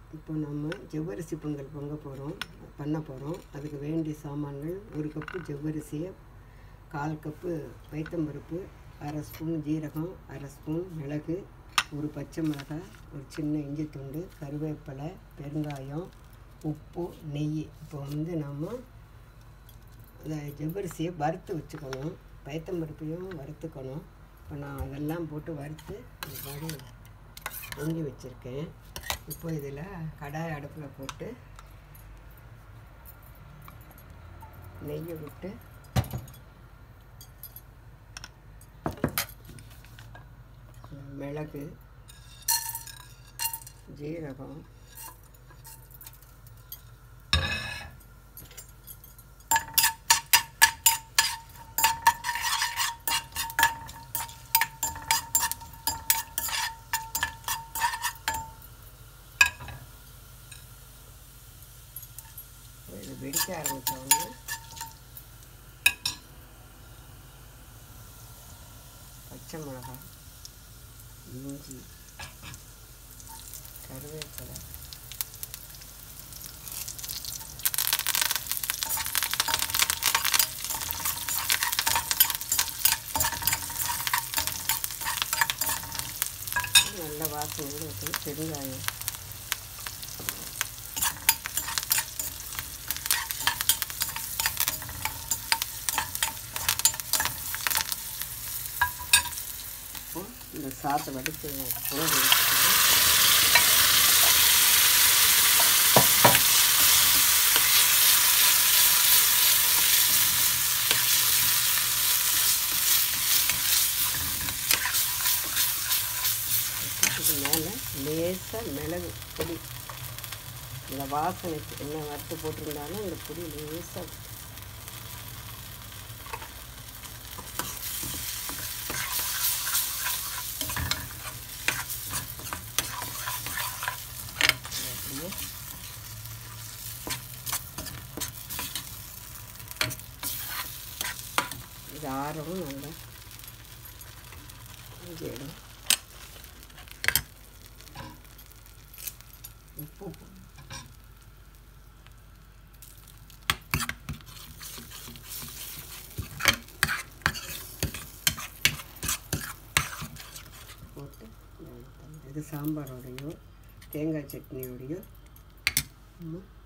இப்போ நம்ம ஜவ்வரிசி பொங்கல் பொங்க போகிறோம் பண்ண போகிறோம் அதுக்கு வேண்டிய சாமான்கள் ஒரு கப்பு ஜவ்வரிசியை கால் கப்பு பைத்தம்பருப்பு அரை ஸ்பூன் ஜீரகம் அரை ஸ்பூன் மிளகு ஒரு பச்சை மிளகாய் ஒரு சின்ன இஞ்சி துண்டு கருவேப்பிலை பெருங்காயம் உப்பு நெய் இப்போ வந்து நம்ம இந்த ஜவ்வரிசியை வறுத்து வச்சுக்கணும் பயத்தம்பருப்பையும் வறுத்துக்கணும் இப்போ நான் அதெல்லாம் போட்டு வறுத்து இந்த மாதிரி பொங்கி வச்சுருக்கேன் இப்போ இதில் கடாய் அடுப்பில் போட்டு நெய்யை விட்டு மிளகு ஜீரகம் இது வெடிக்க ஆரம்பித்தோடனே பச்சை மிளகாய் இஞ்சி கருவேப்பிலை நல்ல வாசனையோடு இருக்கும் பெருங்காயம் இப்போ இந்த சாத்தை வடித்து பொங்கல் வச்சுக்கணும் இது மேலே லேசாக மிளகு பொடி இந்த வாசனைக்கு என்ன வறுத்து போட்டிருந்தாலும் இந்த பொடி லேசாக அப்படியே இது ஆறவும் நல்லா இஞ்சிடும் உப்பு போ- போட்டு இது சாம்பாரோடையோ தேங்காய் சட்னியோடையோ நம்ம